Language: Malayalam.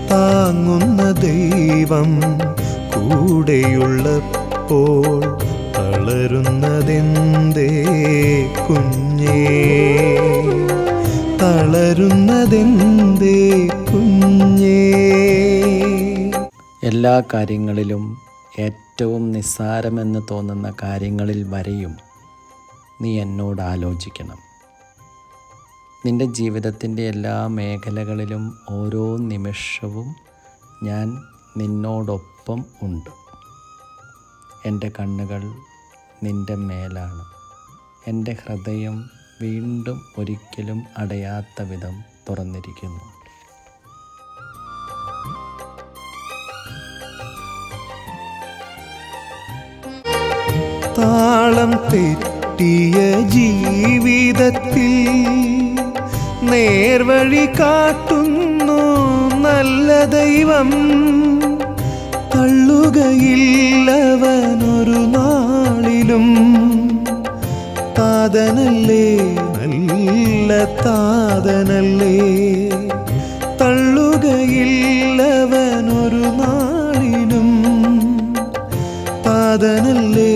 താങ്ങുന്ന ദൈവം കൂടെയുള്ളപ്പോൾ തളരുന്നതെന്തേ കുഞ്ഞേ തളരുന്നതെന്തേ കുഞ്ഞേ എല്ലാ കാര്യങ്ങളിലും ഏറ്റവും നിസ്സാരമെന്ന് തോന്നുന്ന കാര്യങ്ങളിൽ വരെയും നീ എന്നോട് ആലോചിക്കണം നിന്റെ ജീവിതത്തിൻ്റെ എല്ലാ മേഖലകളിലും ഓരോ നിമിഷവും ഞാൻ നിന്നോടൊപ്പം ഉണ്ട് എൻ്റെ കണ്ണുകൾ നിന്റെ മേലാണ് എൻ്റെ ഹൃദയം വീണ്ടും ഒരിക്കലും അടയാത്ത വിധം തുറന്നിരിക്കുന്നു താളം തെറ്റിയ ജീവിതത്തിൽ നേർവഴി കാട്ടുന്നു നല്ല ദൈവം തള്ളുകയില്ലവനൊരു നാളിലും താതനല്ലേ നല്ല താതനല്ലേ തള്ളുകയില്ലവനൊരു നാളിലും താതനല്ലേ